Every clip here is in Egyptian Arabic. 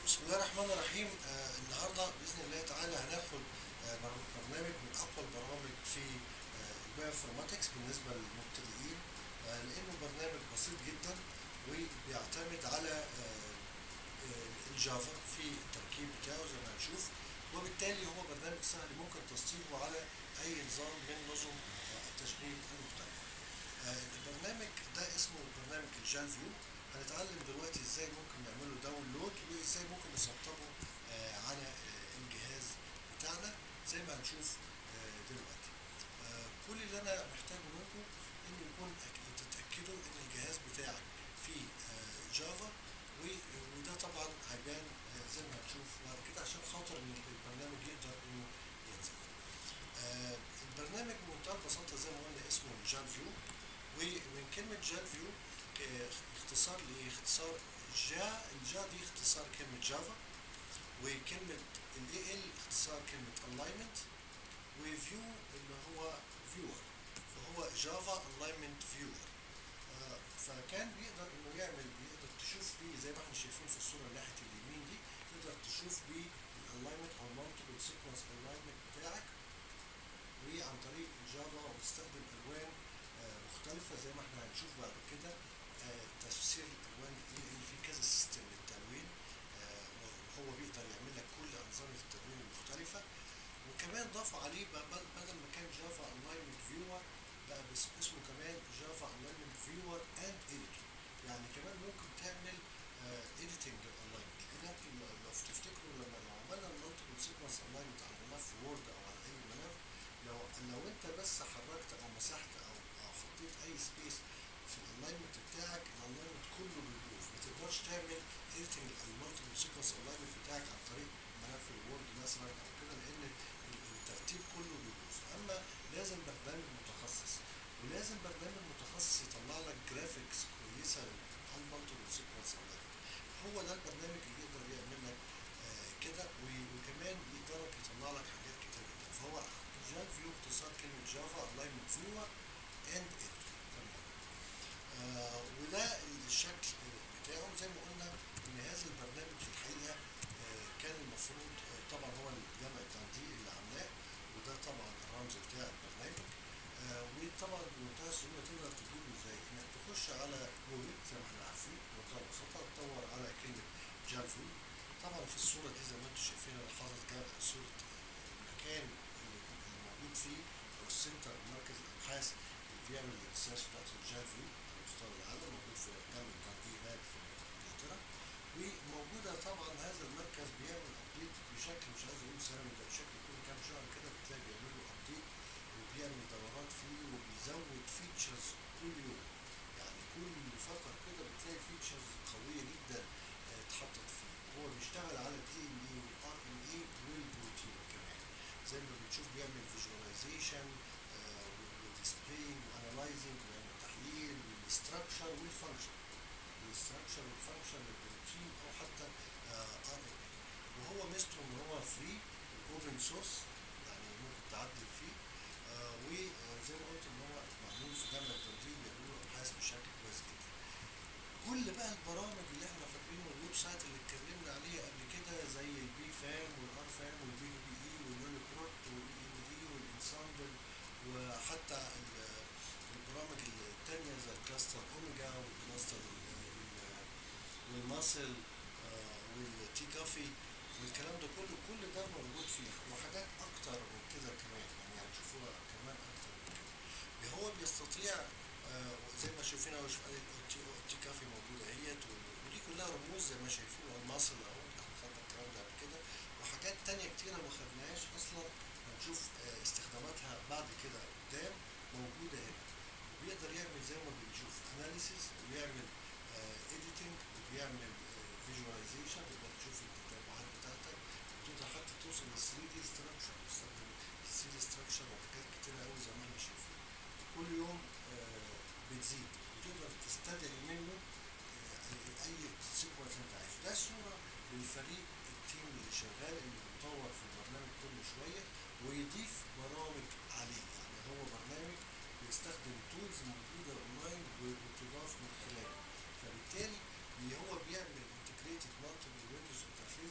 بسم الله الرحمن الرحيم آه النهارده باذن الله تعالى هناخد آه بر- برنامج من اقوى البرامج في آه البايوانفورماتكس بالنسبه للمبتدئين آه لانه برنامج بسيط جدا وبيعتمد على آه آه الجافا في التركيب بتاعه زي ما هنشوف وبالتالي هو برنامج سهل ممكن تسطيبه على اي نظام من نظم آه التشغيل المختلفه. آه البرنامج ده اسمه برنامج الجال فيو هنتعلم دلوقتي ازاي ممكن نعمله داونلود وازاي ممكن نسطبه آه على آه الجهاز بتاعنا زي ما هنشوف آه دلوقتي آه كل اللي انا محتاجه منكم انه يكون أك- تتاكدوا ان الجهاز بتاعك فيه آه جافا و- وده طبعا هيبان آه زي ما هنشوف بعد كده عشان خاطر ان البرنامج يقدر انه ينزل آه البرنامج بمنتهى البساطه زي ما قلنا اسمه جال فيو ومن كلمة جال فيو ك- اختصار لايه؟ اختصار جا الجا دي اختصار كلمة جافا وكلمة الاي ال اختصار كلمة الاينمنت وفيو اللي هو فيور فهو جافا الاينمنت فيور فكان بيقدر انه يعمل يقدر تشوف بيه زي ما احنا شايفين في الصورة اللي ناحية اليمين دي تقدر تشوف بيه الالاينمنت او المالتيبل سيكونس الاينمنت بتاعك وعن طريق الجافا وتستخدم الوان آه، مختلفه زي ما احنا هنشوف بعد كده آه، تفسير الالوان دي لان في كذا سيستم للتلوين آه، وهو بيقدر يعمل لك كل انظمه التلوين المختلفه وكمان ضافوا عليه بقى بد- بدل ما كان جافا الاينمنت فيور بقى بس- اسمه كمان جافا الاينمنت فيور اند اديتور يعني كمان ممكن تعمل اديتنج للالاينمنت لان انتوا لو لو تفتكروا لما لو عملنا المالتيبل سيكونس الاينمنت على ملف وورد او على اي ملف لو لو انت بس حركت او مسحت او او حطيت اي سبيس في الالاينمنت بتاعك الالاينمنت كله بيبوظ ما تقدرش تعمل اديتنج المالتيبل سيكونس الالاينمنت بتاعك عن طريق ملف الوورد مثلا او كده لان ال- الترتيب كله بيبوظ اما لازم برنامج متخصص ولازم برنامج متخصص يطلع لك جرافيكس كويسه على المالتيبل سيكونس الالاينمنت هو ده البرنامج اللي يقدر يعمل لك آه، كده و- وكمان يقدر يطلع لك حاجات كتير جدا فهو جال فيو اختصار كلمة جافا الاينمنت فيور اند اديتور آه وده الشكل بتاعه زي ما قلنا ان هذا البرنامج في الحقيقة آه كان المفروض آه طبعا هو الجامعة التنظيم اللي عاملاه وده طبعا الرمز بتاع البرنامج آه وطبعا بمنتهى السهولة تقدر تجيبه ازاي انك تخش على جوجل زي ما احنا عارفين بمنتهى البساطة تدور على كلمة جال فيو طبعا في الصورة دي زي ما انتم شايفين انا حاطط جا- صورة المكان اللي اللي موجود فيه او السنتر مركز الابحاث اللي بيعمل الريسيرش بتاعت الجال فيو على مستوى العالم موجود في جامعة كاردي هناك في انجلترا وموجودة طبعا هذا المركز بيعمل ابديت بشكل مش عايز اقول سنوي ده بشكل كل كام شهر كده بتلاقي بيعمل له ابديت وبيعمل دورات فيه وبيزود فيتشرز كل يوم يعني كل فترة كده بتلاقي فيتشرز قوية جدا آه، اتحطت فيه هو بيشتغل على الدي ان اي والار ان اي والبروتين كمان زي ما بنشوف بيعمل فيجواليزيشن وديسبلاينج وانالايزنج ويعمل تحليل والاستراكشر والفانكشن الاستراكشر والفانكشن للبروتين او حتى ار ان اي وهو ميزته ان هو فري اوبن سورس يعني ممكن تعدل فيه آه، وزي ما قلت ان هو معمول في جامعه التنظيم بيعملوا ابحاث بشكل كويس جدا كل بقى البرامج اللي احنا فاكرينه الويب سايت اللي اتكلمنا عليه قبل كده زي البي فام والار فام والبي بي اي واليوني بروت والاي ان اي والانسامبل وحتى ال- البرامج التانية زي الكلاستر اوميجا والكلاستر والماسل والتي كافي والكلام ده كله كل ده موجود فيه وحاجات اكتر من كده كمان يعني هتشوفوها كمان اكتر من كده هو بيستطيع آه، زي ما شايفين اهو شوف التي التي كافي موجوده اهيت ودي كلها رموز زي ما شايفين المصل اهو احنا خدنا الكلام ده قبل كده وحاجات تانية كتيرة ما خدناهاش اصلا هنشوف آه، استخداماتها بعد كده قدام موجودة هنا وبيقدر يعمل زي ما بنشوف اناليسيس ويعمل اديتنج وبيعمل فيجواليزيشن تقدر تشوف التتابعات بتاعتك وتقدر حتى توصل لل 3 دي ستراكشر تستخدم 3 دي ستراكشر وحاجات كتيرة قوي زي ما احنا شايفين كل يوم آه، بتزيد وتقدر تستدعي منه آه، اي سيكونس انت عايزه ده صوره للفريق التيم اللي شغال اللي بيطور في البرنامج كل شويه ويضيف برامج عليه يعني هو برنامج بيستخدم تولز موجوده اونلاين وتضاف من خلاله فبالتالي اللي هو بيعمل انتجريتد مالتيبل ويندوز انترفيس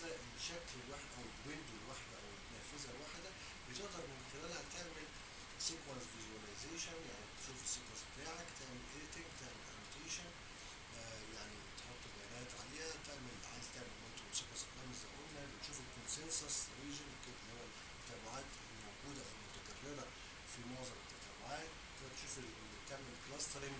هذا الشكل الواحد او الويندو الواحده او النافذه الواحده بتقدر من خلالها تعمل سيكونس فيجواليزيشن يعني تشوف السيكونس بتاعك تعمل ايديتنج تعمل انوتيشن يعني تحط بيانات عليها تعمل عايز تعمل مالتيبل سيكونس اناليز زي ما قلنا بتشوف الكونسنسس ريجن اللي هو التتابعات الموجوده او المتكرره في معظم التتابعات تقدر تشوف ال- ال- تعمل كلاسترنج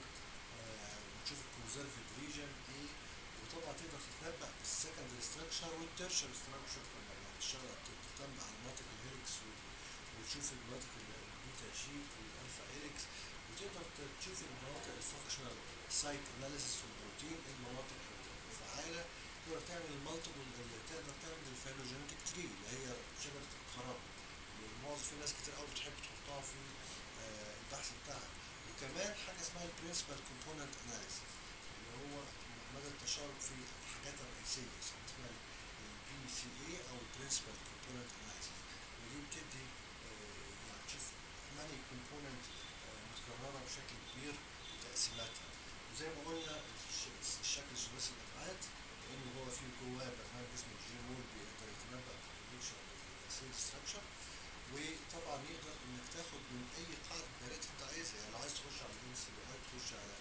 وتشوف الكونزرفد ريجن ايه وطبعا تقدر تتنبأ بالسكندري ستراكشر والتيرشر ستراكشر كمان يعني تشتغل تتنبأ على المناطق الهيلكس وتشوف المناطق ال- البيتا شيت والالفا هيلكس وتقدر ت- تشوف المناطق الفانكشنال سايت اناليسيس في البروتين إيه المناطق الفعاله تقدر تعمل المالتيبل تقدر تعمل الفيلوجينيتك تري اللي هي شجره القرابه معظم في ناس كتير قوي بتحب تحطها في آه، البحث بتاعها وكمان حاجه اسمها البرنسبل كومبوننت اناليسيس اللي هو مدى التشارك في الحاجات الرئيسيه سواء اسمها البي سي اي او البرنسبل كومبوننت اناليسيس ودي بتدي آه، يعني تشوف ماني كومبوننت متكرره بشكل كبير وتقسيماتها وزي ما قلنا الش- الشكل ثلاثي الابعاد لان هو فيه جواه برنامج اسمه جيمول بيقدر يتنبأ بالبرودكشن والسيل ستراكشر وطبعا يقدر انك تاخد من اي قاعده بيانات انت عايزها يعني لو عايز تخش على الان سي بي اي تخش على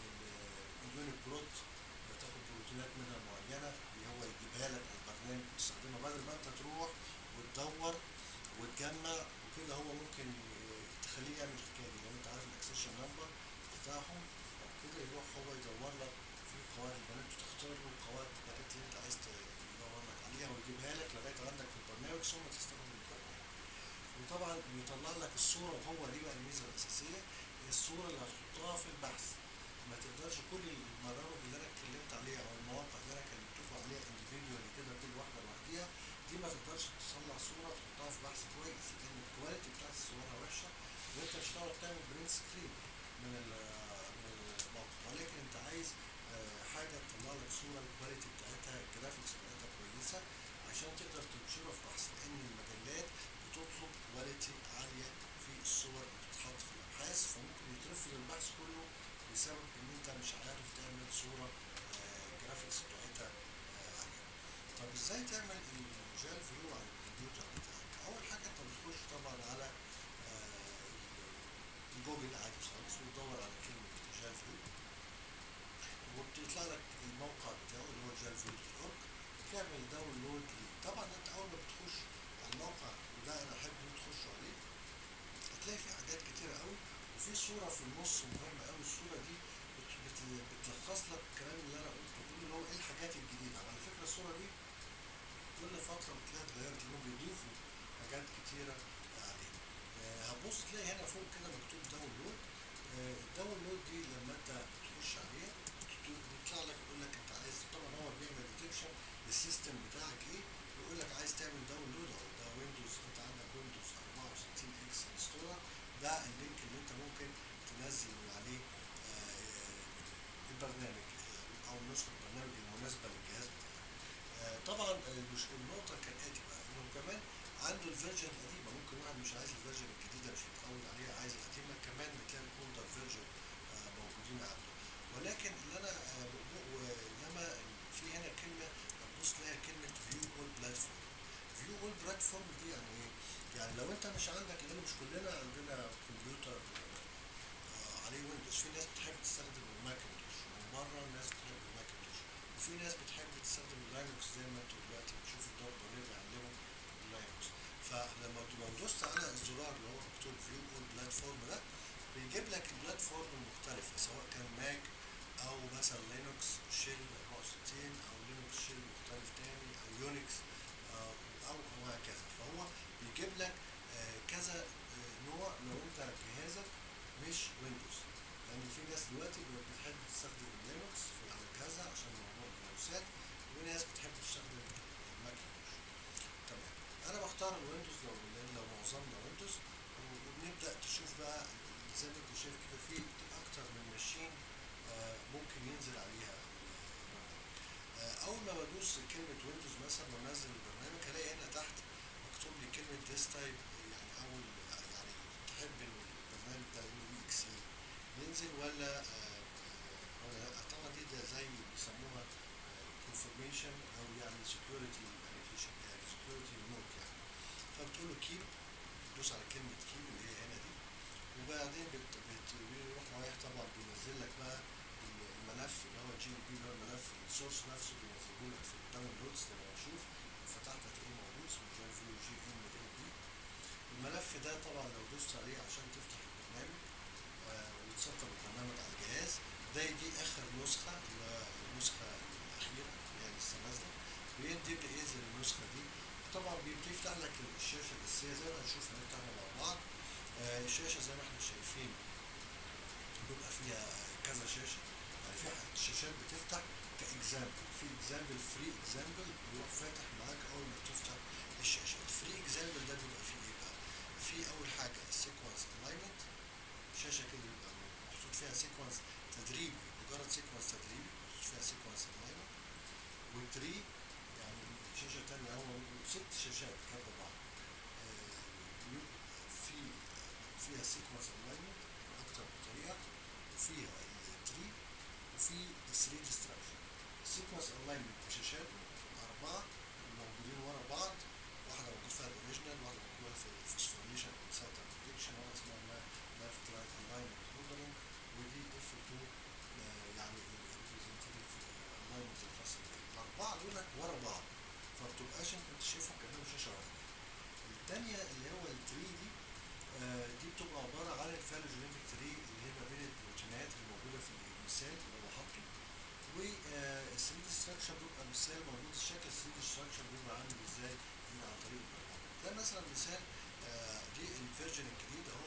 اليونت بلوت تاخد بروتينات منها معينه اللي هو يجيبها لك على البرنامج تستخدمها بدل ما انت تروح وتدور وتجمع وكده هو ممكن آه، تخليه يعمل الحكايه دي لو انت عارف الاكسشن نمبر بتاعهم او كده يروح هو يدور لك في قواعد البيانات وتختار له قواعد البيانات اللي انت عايز ت- يدور لك عليها ويجيبها لك لغايه عندك في البرنامج ثم تستخدم البرنامج وطبعا بيطلع لك الصوره وهو دي بقى الميزه الاساسيه هي الصوره اللي هتحطها في البحث ما تقدرش كل البرامج اللي انا اتكلمت عليها او المواقع اللي انا كلمتكم عليها انديفيدوالي كده كل واحده لوحديها دي ما تقدرش تصنع صوره تحطها في بحث كويس لان الكواليتي بتاعت الصوره وحشه وانت مش هتعرف تعمل برنت سكرين من ال- من الموقع ولكن انت عايز آه، حاجه تطلع لك صوره الكواليتي بتاعتها الجرافيكس بتاعتها كويسه عشان تقدر تنشرها في بحث لان المجلات بتطلب كواليتي عاليه في الصور اللي بتتحط في الابحاث فممكن يترفض البحث كله بسبب ان انت مش عارف تعمل صوره آه، جرافيكس بتاعتها آه، عاليه طب ازاي تعمل الجال فيو على الكمبيوتر بتاعك اول حاجه انت بتخش طبعا على آه، جوجل عادي خالص وتدور على كلمه جال فيو وبتطلع لك الموقع بتاعه اللي هو جالفيو دوت اورج تعمل داونلود ليه طبعا انت اول ما بتخش على الموقع وده انا احب ان تخشوا عليه هتلاقي فيه حاجات كتيرة قوي وفي صورة في النص مهمة قوي الصورة دي بت- بت- بتلخص لك الكلام اللي انا قلته كله اللي هو ايه الحاجات الجديدة على فكرة الصورة دي كل فترة بتلاقيها اتغيرت لانهم بيضيفوا حاجات كتيرة عليها آه، هتبص تلاقي هنا فوق كده مكتوب داونلود آه، الداونلود دي لما انت بتخش عليها بت- بيطلع لك يقول لك انت عايز طبعا هو بيعمل ديتكشن للسيستم بتاعك ايه يقول لك عايز تعمل داونلود او ده ويندوز انت عندك ويندوز 64 اكس انستولر ده اللينك اللي انت ممكن تنزل من عليه آه، البرنامج آه، او نسخه البرنامج المناسبه للجهاز بتاعك آه، طبعا المش- النقطه كالاتي بقى انه كمان عنده الفيرجن القديمه ممكن واحد مش عايز الفيرجن الجديده مش متعود عليها عايز القديمه كمان بتلاقي الاولدر فيرجن موجودين عنده ولكن اللي انا آه، ب- ب- انما في هنا كلمه هتبص تلاقي كلمه فيو اول بلاتفورم فيو اول بلاتفورم دي يعني ايه؟ يعني لو انت مش عندك لان مش كلنا عندنا كمبيوتر آه، عليه ويندوز في ناس بتحب تستخدم الماكنتوش من بره الناس بتحب الماكنتوش وفي ناس بتحب تستخدم اللاينكس زي ما انتوا دلوقتي بتشوفوا الدور ضمير بيعلموا اللاينكس فلما لو دوست على الزرار اللي هو مكتوب فيو اول بلاتفورم ده بيجيب لك البلاتفورم المختلفة سواء كان ماك او مثلا لينكس شيل 64 او لينكس شيل مختلف تاني او يونكس آه، او او هكذا فهو بيجيب لك آه، كذا آه، نوع لو انت جهازك مش ويندوز لان في ناس دلوقتي بتحب تستخدم لينكس في على جهازها عشان موضوع الفيروسات وناس بتحب تستخدم الماكنتوش تمام انا بختار الويندوز لو لان لو معظمنا ويندوز وبنبدا تشوف بقى زي ما انت شايف كده في اكتر من ماشين آه، ممكن ينزل عليها البرنامج آه، اول ما بدوس كلمه ويندوز مثلا وانزل البرنامج هلاقي هنا تحت مكتوب لي كلمه ديس تايب يعني اول يعني تحب ان البرنامج ده يقول اي اكس اي ينزل ولا آه، آه، ولا لا طبعا دي ده زي بيسموها كونفرميشن او يعني سكيورتي سكيورتي ريموت يعني فبتقول له كيب تدوس على كلمة كيب اللي هي هنا دي وبعدين بت بت بيروح رايح طبعا بينزل لك بقى الملف اللي هو جي بي اللي هو الملف السورس نفسه بينزله لك في الداونلودز لما تشوف فتحت هتلاقيه موجود اسمه درايف فيو جي ام ال بي الملف ده طبعا لو دوست عليه عشان تفتح البرنامج آه وتسطب البرنامج على الجهاز ده دي اخر نسخه اللي هي النسخه الاخيره اللي هي لسه نازله بيدي بينزل النسخه دي طبعا بيفتح لك الشاشه الاساسيه زي ما هنشوف هنفتحها مع بعض آه الشاشه زي ما احنا شايفين بيبقى فيها كذا شاشه يعني في شاشات بتفتح كاكزامبل في اكزامبل فري اكزامبل بيروح فاتح معاك اول ما بتفتح الشاشه الفري اكزامبل ده بيبقى فيه ايه بقى في اول حاجه السيكونس الاينمنت شاشه كده بيبقى محطوط فيها سيكونس تدريبي مجرد سيكونس تدريبي محطوط فيها سيكونس الاينمنت وتري يعني شاشه تانية هو ست شاشات جنب بعض آه في فيها سيكونس الاينمنت اكتر بطريقه وفيها التري وفي ال 3 دي ستراكشر السيكونس الاينمنت بشاشاته اربعه موجودين ورا بعض واحده موجود فيها الاوريجينال واحده موجوده في الفوسفوريليشن انسايتر بريدكشن واحده اسمها لافت لايت الاينمنت اوردرنج ودي اف 2 يعني الريبريزنتيف الاينمنت الخاص الاربعه دول ورا بعض فبتبقاش انت شايفهم كانهم شاشه واحده الثانيه اللي هو التري دي آه دي بتبقى عباره عن الفالوجينيتك تري اللي هي ما بين البروتينات الموجوده في المثال اللي هو حاطه وال 3 دي ستراكشر بيبقى مثال موجود الشكل 3 دي ستراكشر بيبقى عامل ازاي من عن طريق البرنامج ده مثلا مثال آه دي الفيرجن الجديد اهو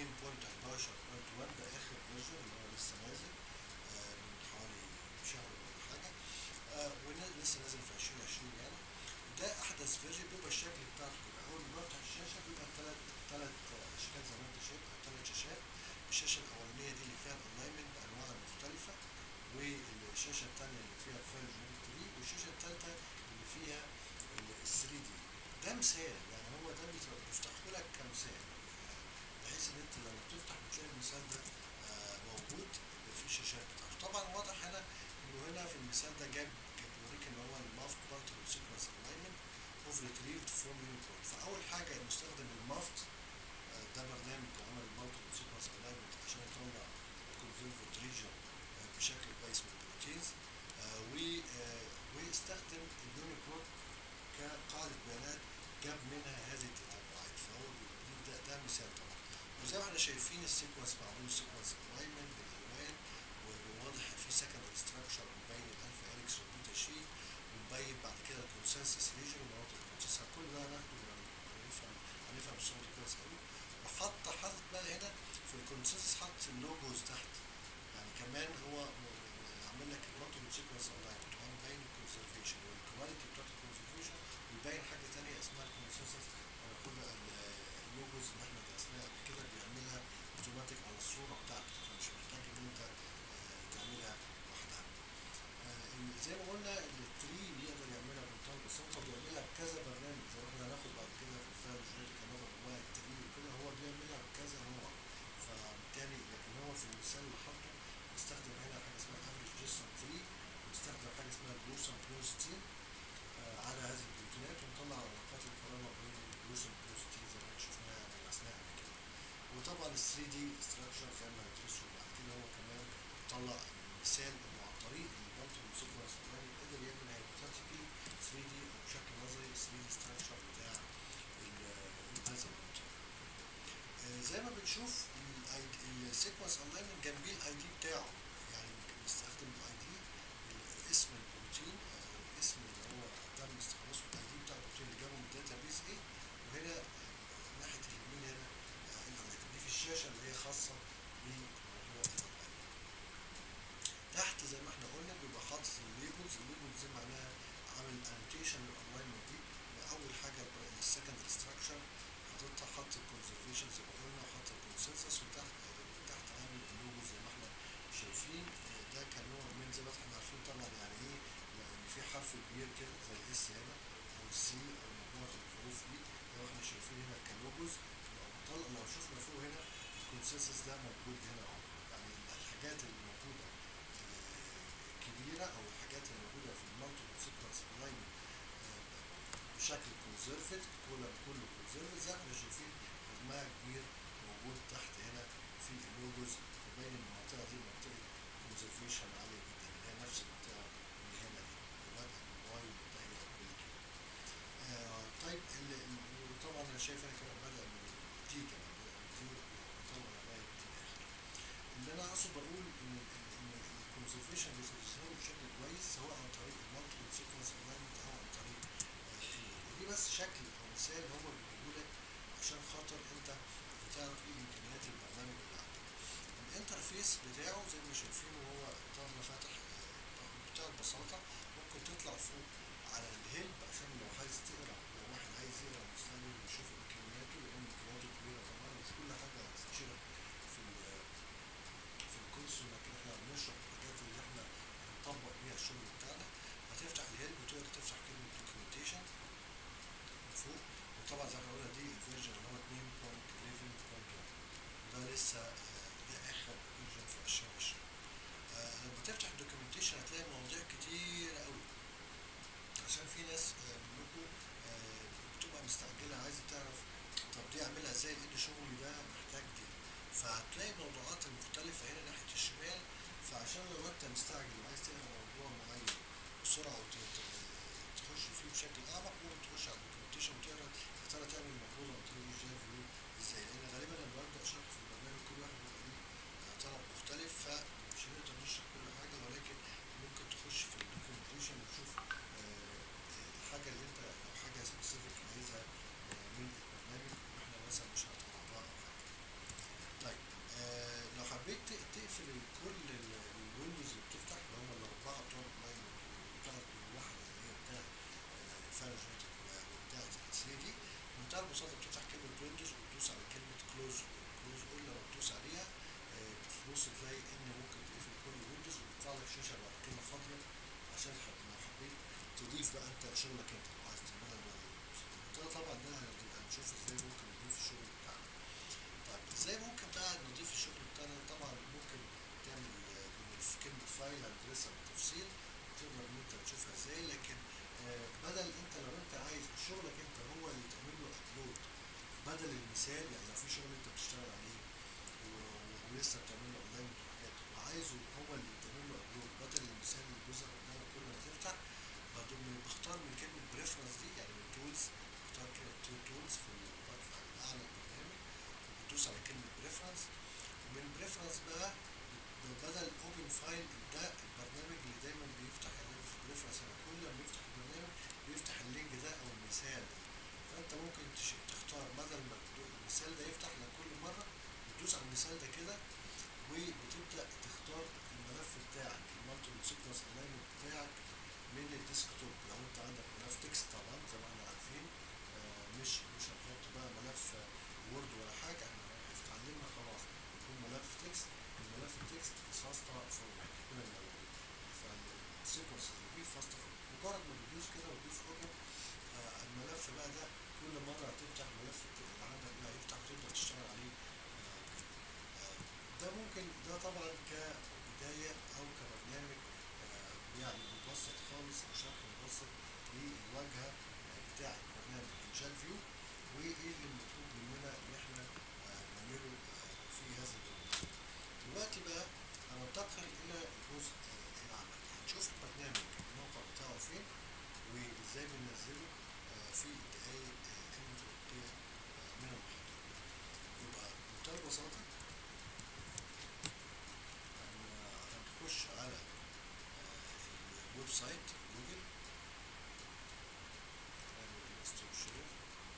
2.11.1 ده اخر فيرجن اللي هو لسه نازل آه من حوالي شهر ولا حاجه آه ولسه نازل في 2020 يعني ده احدث فيرجن بيبقى الشكل بتاعته كده اول ما بفتح الشاشه بيبقى ثلاث ثلاث اشكال زي ما انت شايف ثلاث شاشات الشاشه الاولانيه دي اللي فيها الالاينمنت بانواع مختلفه والشاشه الثانيه اللي فيها الفايل جيومتري والشاشه الثالثه اللي فيها ال 3 دي ده مثال يعني هو ده بيفتحه لك كمثال بحيث ان انت لما بتفتح بتلاقي المثال ده آه موجود في الشاشات بتاعته طبعا واضح هنا انه هنا في المثال ده جاب بيوريك ان هو المافت مالتيبل سيكونس الاينمنت اوف ريتريفد فروم يونيكود فاول حاجه المستخدم المافت آه ده برنامج عمل المالتيبل سيكونس الاينمنت عشان يطلع الكونفيرفد ريجن آه بشكل كويس من البروتينز ويستخدم اليونيكود كقاعده بيانات جاب منها هذه التتبعات فهو ده, ده مثال طبعا وزي ما احنا شايفين السيكونس معمول سيكونس الاينمنت بالالوان وواضح في سكندري ستراكشر مبين الالفا هيلكس والبيتا شيت ومبين بعد كده الكونسنسس ريجن ومناطق الكونسنسس كل ده هناخده هنفهم هنفهم الصوره دي كويس قوي وحط حاطط بقى هنا في الكونسنسس حط اللوجوز تحت يعني كمان هو عامل لك المالتيبل سيكونس اونلاين وكمان مبين الكونسرفيشن والكواليتي بتاعت الكونسرفيشن ويبين حاجه ثانيه اسمها الكونسنسس هناخدها اللوجوز اللي احنا درسناها قبل كده بيعملها اوتوماتيك على الصوره بتاعتك فمش محتاج ان انت تعملها لوحدها زي ما قلنا التري بيقدر يعملها بمنتهى البساطه بيعملها بكذا برنامج زي ما احنا هناخد بعد كده في الفايل جينيتيك هناخد انواع التري وكده هو بيعملها بكذا نوع فبالتالي لكن هو في المثال اللي حاطه بيستخدم هنا حاجه اسمها افريج جيسون تري وبيستخدم حاجه اسمها بلوسم بلوستين على هذه البروتينات ونطلع علاقات القرابه بين البلوسم بلوستين زي ما شفناها درسناها قبل كده وطبعا ال 3 دي ستراكشر زي ما هندرسه بعد كده هو كمان طلع مثال انه عن طريق المالتيبل سيكونس قدر يعمل هايبوثيتيكلي 3 دي او بشكل نظري 3 دي ستراكشر بتاع هذا البروتين زي ما بنشوف السيكونس الاينمنت جنبيه الاي دي بتاعه يعني بنستخدم الاي دي اسم البروتين او الاسم اللي هو تم استخلاصه الاي دي بتاع البروتين اللي جابه من الداتا بيز ايه وهنا ناحيه اليمين هنا الاينمنت دي في الشاشه اللي هي خاصه بموضوع الاينمنت تحت زي ما احنا قلنا بيبقى حاطط الليبلز الليبلز دي معناها عامل انوتيشن للالاينمنت دي اول حاجه السكندري ستراكشر حاططها حاطط الكونسرفيشن زي ما قلنا وحاطط الكونسنسس وتحت تحت عامل اللوجو زي ما احنا شايفين ده كنوع من زي ما احنا عارفين طبعا يعني ايه ان في حرف كبير كده زي الاس هنا او السي او مجموعه الحروف دي زي ما احنا شايفين هنا كلوجوز لو لو شفنا فوق هنا الكونسنسس ده موجود هنا اهو يعني الحاجات اللي موجوده كبيره او الحاجات اللي موجوده في المالتيبل سيكونس لاين بشكل كونسرفت الكولم كله كونسرفت زي ما احنا شايفين مجموعة كبير موجود تحت هنا في اللوجوز فباين ان المنطقة دي منطقة كونسرفيشن عالية جدا اللي هي نفس المنطقة اللي هنا دي البدء من واي منتهية بالكيو آه طيب ال- ال- طبعا انا شايف انا كمان بدأ من التي كمان بدأ من التي وطبعا لغاية الاخر اللي انا اقصد اقول ان ان ان الكونسرفيشن بيظهر بشكل كويس سواء عن طريق المالتيبل سيكونس الاينمنت او عن طريق آه، ال- ودي بس شكل او مثال هو بيجيبهولك عشان خاطر انت تعرف ايه امكانيات البرنامج اللي عندك الانترفيس بتاعه زي ما شايفينه هو طابله فاتح آه، بتاع البساطه ممكن تطلع فوق على الهيلب عشان لو عايز تقرا لو واحد عايز يقرا مستعمل ويشوف امكانياته لان امكانياته كبيره طبعا مش كل حاجه هتتشرح في ال- في الكورس لكن احنا بنشرح الحاجات اللي احنا هنطبق بيها الشغل بتاعنا هتفتح الهيلب وتقدر تفتح كلمه دوكيومنتيشن فوق وطبعا زي ما قلنا دي الفيرجن اللي هو 2.11.1 وده لسه آه، ده اخر فيرجن في 2020 آه، لما تفتح الدوكيومنتيشن هتلاقي مواضيع كتير قوي عشان في ناس آه، منكم آه، بتبقى مستعجله عايزه تعرف طب دي اعملها ازاي لان شغلي ده محتاج دي فهتلاقي الموضوعات المختلفه هنا ناحيه الشمال فعشان لو انت مستعجل وعايز تقرا موضوع معين بسرعه وتخش فيه بشكل اعمق ممكن تخش على الدوكيومنتيشن وتقرا يا ترى تعمل مقوله وتقرا جاي فيو ازاي لان غالبا لما ببدا اشرح في البرنامج كل واحد بيبقى ليه آه، طلب مختلف فمش هنقدر نشرح كل حاجه ولكن ممكن تخش في الدوكيومنتيشن وتشوف آه، الحاجه اللي انت لو حاجه سبيسيفيك عايزها آه، من البرنامج واحنا مثلا مش هنتعرضها او حاجه طيب آه لو حبيت ت- تقفل ال- كل ال- الويندوز اللي بتفتح اللي هم الاربعه بتوع الاونلاين وبتاع الواحده اللي هي بتاع الفانجنتك وبتاع 3 دي بمنتهى البساطه بتفتح كلمه ويندوز وتدوس على كلمه كلوز كلوز اول لما تدوس عليها آه، بتبص تلاقي ان ممكن تقفل كل الويندوز وبيطلع لك شاشه بعد كده فاضيه عشان حب- لو حبيت تضيف بقى انت شغلك انت لو عايز تعملها من ده طبعا ده هنبقى نشوف ازاي ممكن نضيف الشغل بتاعنا طيب ازاي ممكن بقى نضيف الشغل بتاعنا طبعا ممكن تعمل آه، من الف- كلمة فايل هندرسها بالتفصيل تقدر ان انت تشوفها ازاي لكن آه، بدل انت لو انت عايز شغلك انت هو اللي تعمل له ابلود بدل المثال يعني لو في شغل انت بتشتغل عليه و- و- ولسه بتعمل له اونلاين وحاجات وعايزه هو اللي تعمل له ابلود بدل المثال اللي بيظهر قدامك كل ما تفتح بدل ما بختار من كلمة بريفرنس دي يعني من تولز بختار كده تولز في بطلع اعلى البرنامج بتدوس على كلمة بريفرنس ومن بريفرنس بقى ب- بدل اوبن فايل ده البرنامج اللي دايما بيفتح اللي في بريفرنس انا كل ما بيفتح البرنامج بيفتح اللينك ده او المثال ده فانت ممكن تش- تختار بدل ما تدو- المثال ده يفتح لك كل مرة بتدوس على المثال ده كده وبتبدأ تختار الملف بتاعك المالتيبل سيكونس الاينمنت بتاعك من الديسكتوب لو انت عندك ملف تكست طبعا زي ما احنا عارفين آه، مش مش هنحط بقى ملف وورد ولا حاجه احنا اتعلمنا خلاص يكون ملف تكست الملف التكست في فاستا فورمات يكون الموجود فالسيكونس اللي فيه فاستا فورمات مجرد ما بتدوس كده وتدوس اوبن الملف بقى ده كل مره هتفتح ملف اللي عندك بقى يفتح وتقدر تشتغل عليه آه، كده. آه، ده ممكن ده طبعا كبدايه او كبرنامج آه، يعني مبسط خالص او شرح مبسط للواجهه آه، بتاع برنامج الجال فيو وايه اللي مطلوب مننا ان احنا آه، نعمله آه، في هذا البرنامج. دلوقتي بقى هننتقل الى الجزء آه، العملي هنشوف البرنامج الموقع بتاعه فين وازاي بننزله آه، في الدقايق آه، المتبقيه آه، من المحاضره. يبقى بمنتهى البساطه هن- هنخش على آه، الويب سايت جوجل نعمل انستول شير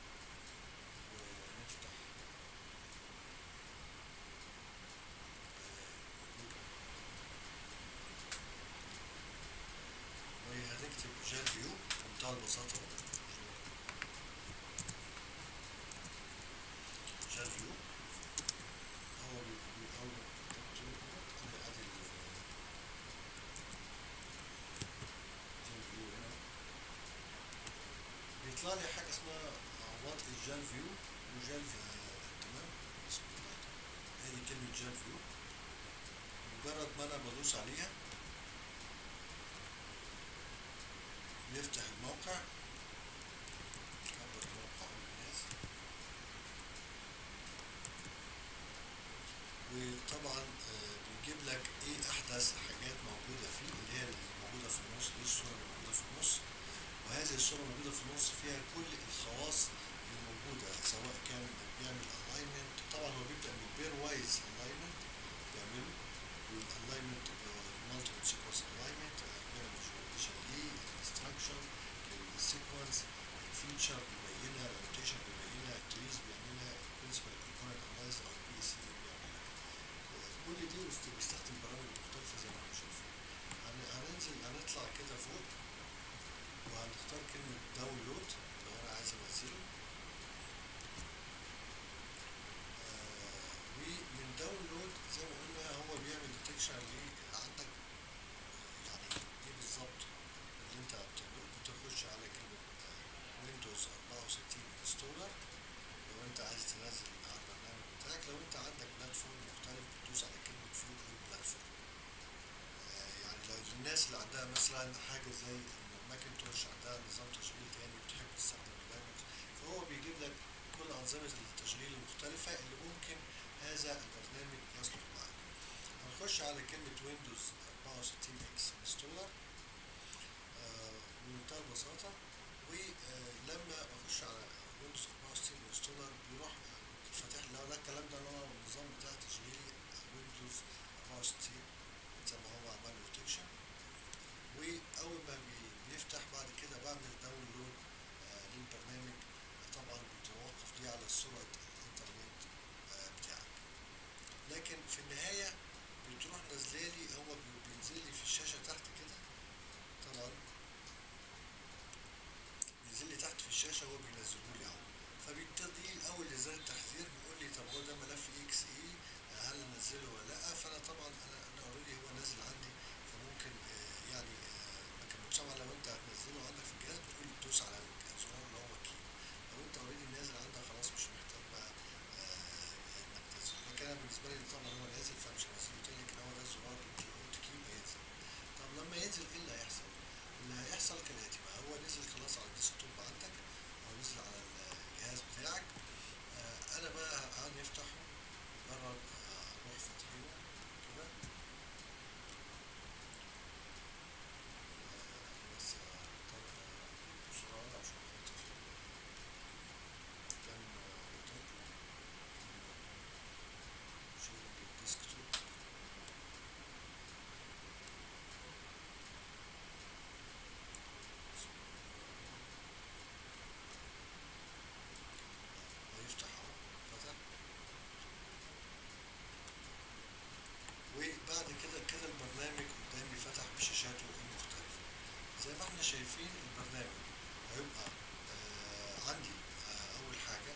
ونفتح آه، جوجل وهنكتب جال فيو بمنتهى البساطة جال فيو هو بي- بي- أول ما كتبت له كده، أنا أدي ال- جال فيو هنا بيطلع لي حاجة اسمها وات از جال فيو وجال في تمام بسم الله هذه كلمة جال فيو مجرد ما أنا بدوس عليها بيفتح الموقع كبر طبعا آه، بيجيب لك ايه احدث حاجات موجوده فيه اللي هي اللي موجوده في النص ايه الصوره اللي موجوده في النص وهذه الصوره الموجوده في النص فيها كل الخواص الموجوده سواء كان بيعمل الاينمنت طبعا هو بيبدا من بير وايز الاينمنت بيعمله والالاينمنت مالتيبل سيكونس الاينمنت بيعمل جليه الستراكشر السيكونس الفيتشر بيبينها الروتيشن بيبينها التريز بيعملها البرنسبل كومبوننت اناليز او البي اس اي بيعملها كل دي بيست- بيستخدم برامج مختلفه زي ما احنا شايفين هن- هننزل هنطلع كده فوق وهنختار كلمة داونلود لو أنا عايز أنزله آه، ومن داونلود زي ما قلنا هو بيعمل ديتكشن عندك يعني ايه بالظبط اللي انت بتعمله بتخش على كلمة ويندوز 64 انستولر لو انت عايز تنزل على البرنامج بتاعك لو انت عندك بلاتفورم مختلف بتدوس على كلمة فيو اي بلاتفورم آه، يعني لو الناس اللي عندها مثلا حاجة زي ان ماكنتوش عندها نظام تشغيل تاني بتحب تستخدم اللينكس فهو بيجيب لك كل أنظمة التشغيل المختلفة اللي ممكن هذا البرنامج يصلح معك هنخش على كلمة ويندوز 64 اكس انستولر بمنتهى البساطة ولما بخش على ويندوز 64 انستولر بيروح فاتح لو ده الكلام ده اللي هو النظام بتاع تشغيل ويندوز 64 زي ما هو عمل روتيشن واول ما بي- بيفتح بعد كده بعمل داونلود آه، للبرنامج طبعا بيتوقف دي على سرعه الانترنت آه، بتاعك لكن في النهايه بتروح نازلالي هو بي- بينزل لي في الشاشه تحت كده طبعا بينزل لي تحت في الشاشه هو بينزله لي اهو فبيبتدي الاول ازاي التحذير بيقول لي طب هو ده ملف اكس اي هل انزله ولا لا فانا طبعا انا انا اوريدي هو نازل عندي فممكن آه، يعني آه، ما كملتش طبعا لو انت هتنزله عندك في الجهاز بتقول دوس على الزرار اللي هو كي لو انت اوريدي نازل عندك خلاص مش محتاج بقى آه، انك تنزله لكن انا بالنسبه لي طبعا هو نازل فمش هنزله تاني لكن هو ده الزرار اللي قلت كي هينزل طب لما ينزل ايه اللي هيحصل؟ اللي هيحصل كالاتي بقى هو نزل خلاص على الديسكتوب عندك او نزل على الجهاز بتاعك آه، انا بقى هنفتحه مجرد آه، اروح فاتحينه كده آه، بس هضطر بسرعة عشان خاطر كان قلت شيل الديسكتوب هيفتح اهو فتح وبعد كده كده البرنامج قدامي فتح بشاشاته المختلفة زي ما احنا شايفين البرنامج هيبقى آه عندي آه أول حاجة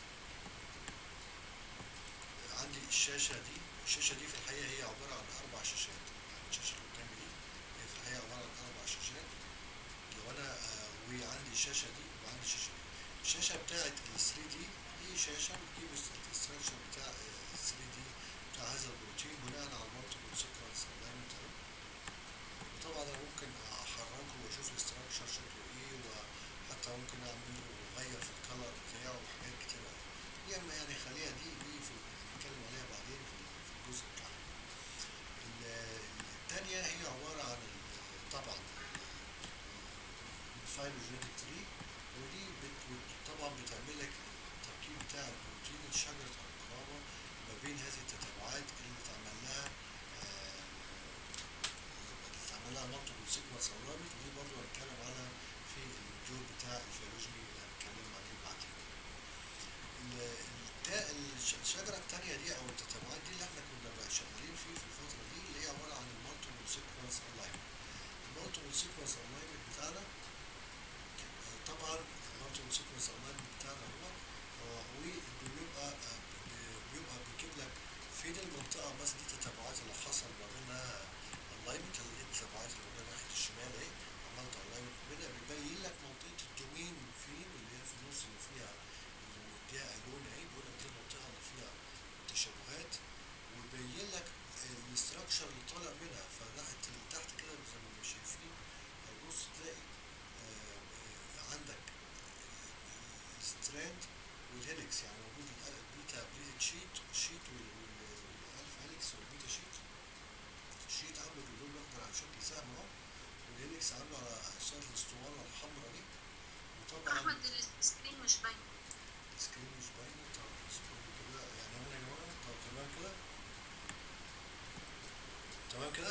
آه، عندي الشاشة دي الشاشة دي في الحقيقة هي عبارة عن أربع شاشات يعني الشاشة اللي قدامي دي هي في الحقيقة عبارة عن أربع شاشات لو أنا آه وعندي الشاشة دي وعندي الشاشة دي الشاشة بتاعت ال 3 دي دي شاشة بتجيب الاستراكشر بتاع ال 3 دي بتاع هذا البروتين بناء على المالتيبل سيكونس الاينمنت اهو وطبعا انا ممكن احركه واشوف الاستراكشر شكله ايه وحتى ممكن اعمل له اغير في الكلر بتاعه وحاجات كتير قوي دي اما يعني خليها دي دي في نتكلم عليها بعدين في في الجزء بتاعها ال- التانية هي عبارة عن ال- طبعا الفايلوجينيتك تري ودي بت بت طبعا بتعمل لك التركيب بتاع البروتين شجرة القرابة ما بين هذه التتابعات اللي تعمل لها آه، اللي تعمل لها مالتيبل سيكونس او رابط ودي برضه هنتكلم عنها في الموديول بتاع الفيولوجي اللي هنتكلم عليه بعدين. ال- التا- الش- الشجرة التانية دي أو التتابعات دي اللي احنا كنا بقى شغالين فيه في الفترة دي اللي هي عبارة عن المالتيبل سيكونس الاينمنت. المالتيبل سيكونس الاينمنت بتاعنا آه، طبعا المالتيبل سيكونس الاينمنت بتاعنا هو هو وبيبقى آه، بي- بيبقى بيجيب لك فين المنطقة بس دي التتابعات اللي حصل ما بينها الاينمنت اللي هي التتابعات اللي موجودة ناحية الشمال اهي عملت الاينمنت منها بيبين لك منطقة الدومين فين اللي هي في النص اللي فيها اللي مديها لون اهي بيقول لك دي المنطقة اللي فيها تشابهات ويبين لك الاستراكشر اللي طالع منها فناحية اللي تحت كده زي ما احنا شايفين هتبص تلاقي آه، آه، عندك الستراند والهيلكس يعني موجود البيتا بليتد شيت شيت والالف هيلكس هيليكس والبيتا شيت الشيت عامله باللون الاخضر على شكل سهم اهو والهيليكس عامله على صار الاسطوانه الحمراء دي وطبعا احمد السكرين مش باين السكرين مش باينه طب اصبروا كده يعني انا يا جماعه طب تمام كده تمام كده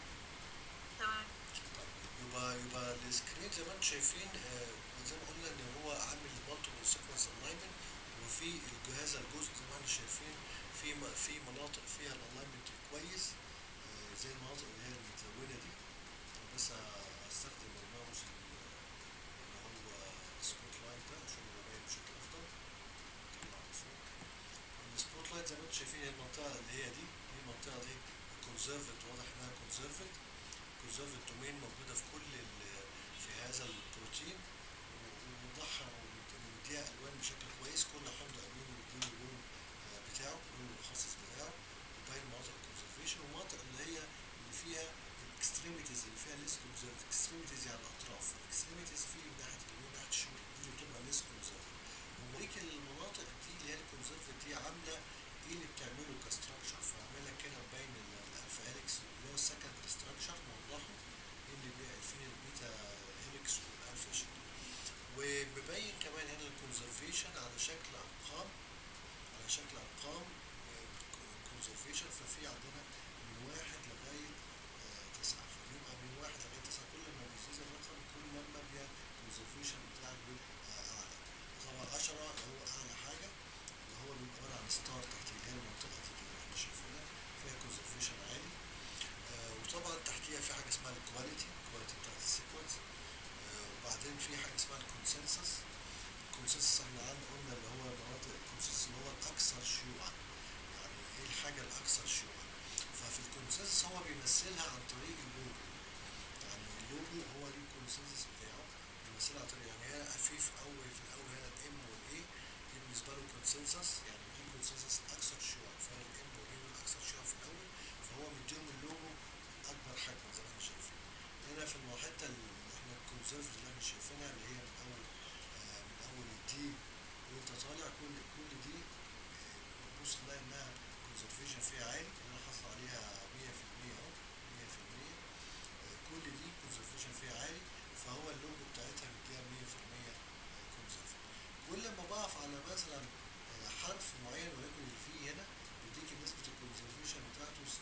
تمام طيب يبقى يبقى السكرين زي ما انتم شايفين آه، زي ما قلنا ان هو عامل مالتيبل سيكونس الاينمنت وفي الجهاز الجزء زي ما احنا شايفين في م- في مناطق فيها الالاينمنت كويس آه، زي المناطق اللي هي المتلونه دي أنا بس هستخدم الماوس اللي هو السبوت لايت ده عشان يبقى باين بشكل افضل طلع فوق السبوت لايت زي ما انتم شايفين هي المنطقه اللي هي دي دي المنطقه دي كونسيرفت واضح انها كونسيرفت كونسيرفت دومين موجوده في كل ال- في هذا البروتين ووضحها ومديها الوان بشكل كويس كل حمض امين مديله اللون آه، بتاعه اللون المخصص بتاعه وباين مناطق الكونسرفيشن ومناطق اللي هي اللي فيها الاكستريميتيز اللي فيها ليس كونسرفت اكستريميتيز يعني الاطراف الاكستريميتيز في من ناحيه اليمين وناحيه الشمال دي اللي بتبقى ليس كونسرفت ومريك المناطق دي اللي هي الكونسرفت دي عامله ايه اللي بتعمله كستراكشر فعامل لك كده باين ال- الالفا هيليكس اللي هو السكندري ستراكشر موضحه ايه اللي بي- فين البيتا هيليكس والالفا شيت ومبين كمان هنا الكونزرفيشن على شكل ارقام على شكل ارقام كونزرفيشن ففي عندنا من واحد لغايه آه، تسعه فبيبقى من واحد لغايه تسعه كل ما بيزيد الرقم كل ما بيبقى الكونزرفيشن بتاعك بيبقى اعلى طبعا 10 اللي هو اعلى حاجه اللي هو بيبقى عباره عن ستار تحت اللي هي المنطقه دي اللي احنا شايفينها فيها كونزرفيشن عالي آه، وطبعا تحتيها في حاجه اسمها الكواليتي الكواليتي بتاعت السيكونس آه، وبعدين في حاجه اسمها الكونسنسس الكونسنسس احنا عندنا قلنا اللي هو مناطق الكونسنسس اللي هو الاكثر شيوعا يعني ايه الحاجه الاكثر شيوعا ففي الكونسنسس هو بيمثلها عن طريق اللوجو يعني اللوجو هو دي الكونسنسس بتاعه بيمثلها عن طريق يعني هي في في اول في الاول هنا الام والاي دي بالنسبه له كونسنسس يعني ايه كونسنسس اكثر شيوعا فالام والاي الاكثر شيوعا في الاول فهو مديهم اللوجو اكبر حجم زي ما احنا شايفين هنا في الحته اللي احنا الكونسيرف اللي احنا شايفينها اللي هي من اول آه من اول الدي وانت طالع كل كل دي آه، بتبص تلاقي انها كونسرفيشن فيها عالي انا حاصل عليها 100% اهو 100% آه، كل دي كونسرفيشن فيها عالي فهو اللوجو بتاعتها مديها 100% كونسرفيشن كل ما بقف على مثلا آه، حرف معين ولكن الفي هنا بيديك نسبة الكونسرفيشن بتاعته 60%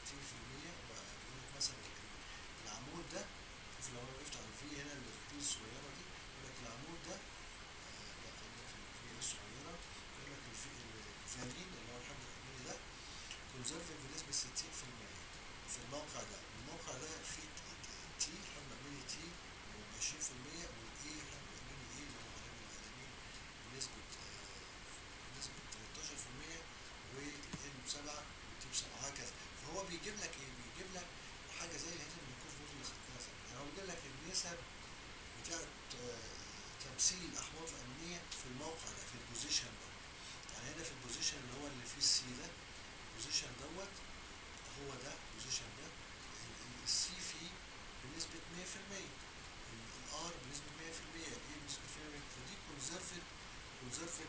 ويقول لك مثلا ال- العمود ده شوف لو انا وقفت على الفي هنا الفي الصغيرة دي يقول لك العمود ده آه، لا خلينا في الفي الصغيرة يقول لك الفي الفالين اللي هو الحمض الأميني ده كونسرفيف بنسبة 60% في الموقع ده الموقع ده فيه تي حمض أميني تي ب 20% والاي حمض أميني اي اللي هو غالبا الألامين بنسبة آه، بنسبة 13% والان بسبعة والتي بسبعة وهكذا فهو بيجيب لك ايه؟ بيجيب لك حاجة زي الهيتم الكوف نوت اللي خدناها زمان يعني هو بيجيب لك النسب بتاعت آه، تمثيل الأحماض الأمينية في الموقع ده في البوزيشن ده يعني هنا في البوزيشن اللي هو اللي فيه السي ده البوزيشن دوت هو ده البوزيشن ده السي فيه بنسبة 100% الار بنسبة 100% الاي بنسبة 100% فدي كونزرفد كونزرفد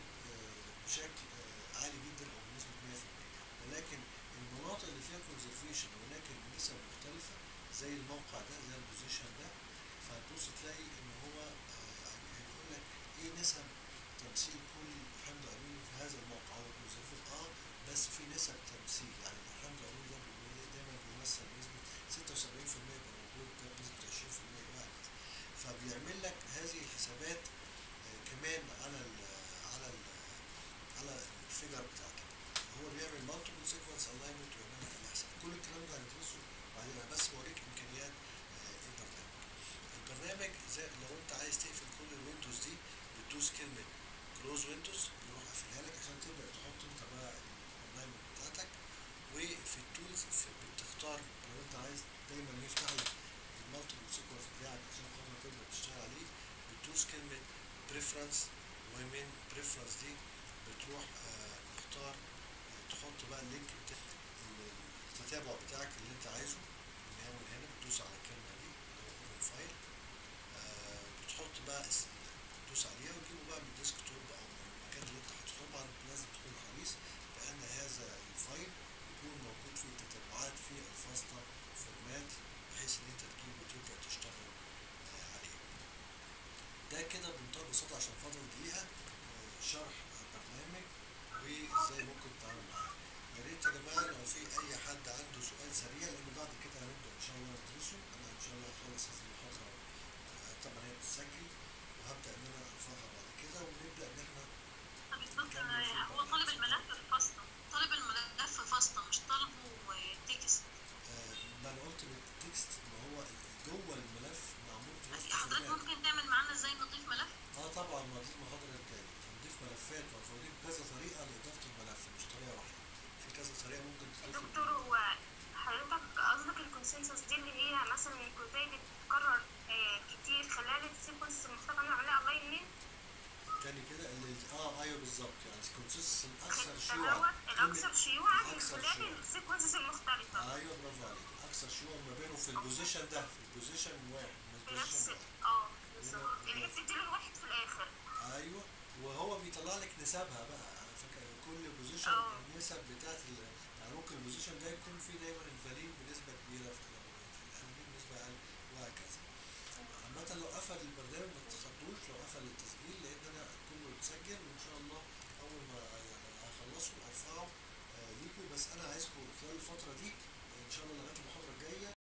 بشكل آه، عالي جدا او بنسبة 100% ولكن المناطق اللي فيها كونزرفيشن ولكن بنسب مختلفة زي الموقع ده زي البوزيشن ده فهتبص تلاقي ان هو آه، هيقول لك ايه نسب تمثيل كل حمض اميني في هذا الموقع هو كونزرفيف اه بس في نسب تمثيل يعني الحمض الاميني ده بيبقى دايما بيمثل بنسبة 76% يبقى موجود ده بنسبة 20% وهكذا فبيعمل لك هذه الحسابات آه، كمان على ال على ال على الفيجر بتاعك هو بيعمل مالتيبل سيكونس الاينمنت ويعمل لك الحساب كل الكلام ده هندرسه بعدين انا بس بوريك امكانيات آه، البرنامج البرنامج زي لو انت عايز تقفل كل الويندوز دي بتدوس كلمه كلوز ويندوز يروح قافلها لك عشان تبدا تحط انت بقى البرنامج بتاعتك وفي التولز في- بتختار لو انت عايز دايما يفتح لك المالتيبل سيكونس بتاعك عشان خاطر تبدا تشتغل عليه بتدوس كلمه بريفرنس ومن بريفرنس دي بتروح آه، تختار آه، تحط بقى اللينك بتاع ال- التتابع بتاعك اللي انت عايزه من هنا ومن هنا بتدوس على الكلمه دي اللي هو اوبن فايل بتحط بقى اس- بتدوس عليها وتجيبه بقى من الديسك توب او من المكان اللي انت حاطه طبعا لازم تكون حريص بان هذا الفايل يكون موجود في التتبعات في الفاستا فورمات بحيث ان انت تجيب وتبدا تشتغل آه، عليه ده كده بمنتهى البساطه عشان فاضل دقيقه آه، شرح البرنامج وازاي ممكن تتعامل معاه يا ريت يا جماعه لو في اي حد عنده سؤال سريع لان بعد كده هنبدا ان شاء الله ندرسه انا ان شاء الله هخلص هذه المحاضره آه، طبعا هي بتتسجل وهبدا ان انا ارفعها بعد كده ونبدا ان احنا طب اتفضل هو طالب الملف فاسطة طالب الملف فاسطة مش طالبه تكست آه، ما انا قلت بالتكست ما هو ال- جوه الملف معمول في وسط حضرتك فورمات. ممكن تعمل معانا ازاي نضيف ملف اه طبعا ما دي المحاضره الجايه هنضيف ملفات موجودين كذا طريقه لاضافه الملف مش طريقه واحده في كذا طريقه ممكن تضيف دكتور هو حضرتك قصدك الكونسنسس دي اللي هي مثلا الجزئية اللي بتتكرر آه، كتير خلال السيكونس المفترض نعمل عليها الاين تاني كده اللي اه ايوه بالظبط يعني الكونسيستنس الاكثر فهو شيوعا الأكثر شيوعا من الأكثر خلال شيوعا. السيكونسز المختلفة ايوه برافو عليك الاكثر شيوعا ما بينه في البوزيشن ده في البوزيشن واحد مش في نفس بوزيشن واحد اه بالظبط اللي هي بتديله الواحد في الآخر ايوه وهو بيطلع لك نسبها بقى على فكره كل بوزيشن اه. النسب بتاعت ال... يعني ممكن البوزيشن ده يكون فيه دايما الفالين بنسبه كبيره في الاولويات الانامين بنسبه اقل وهكذا عامة لو قفل البرنامج ما تتخضوش لو قفل التسجيل لان انا كله اتسجل وان شاء الله اول ما يعني هخلصه ارفعه آه، ليكم بس انا عايزكم خلال الفترة دي ان شاء الله لغاية المحاضرة الجاية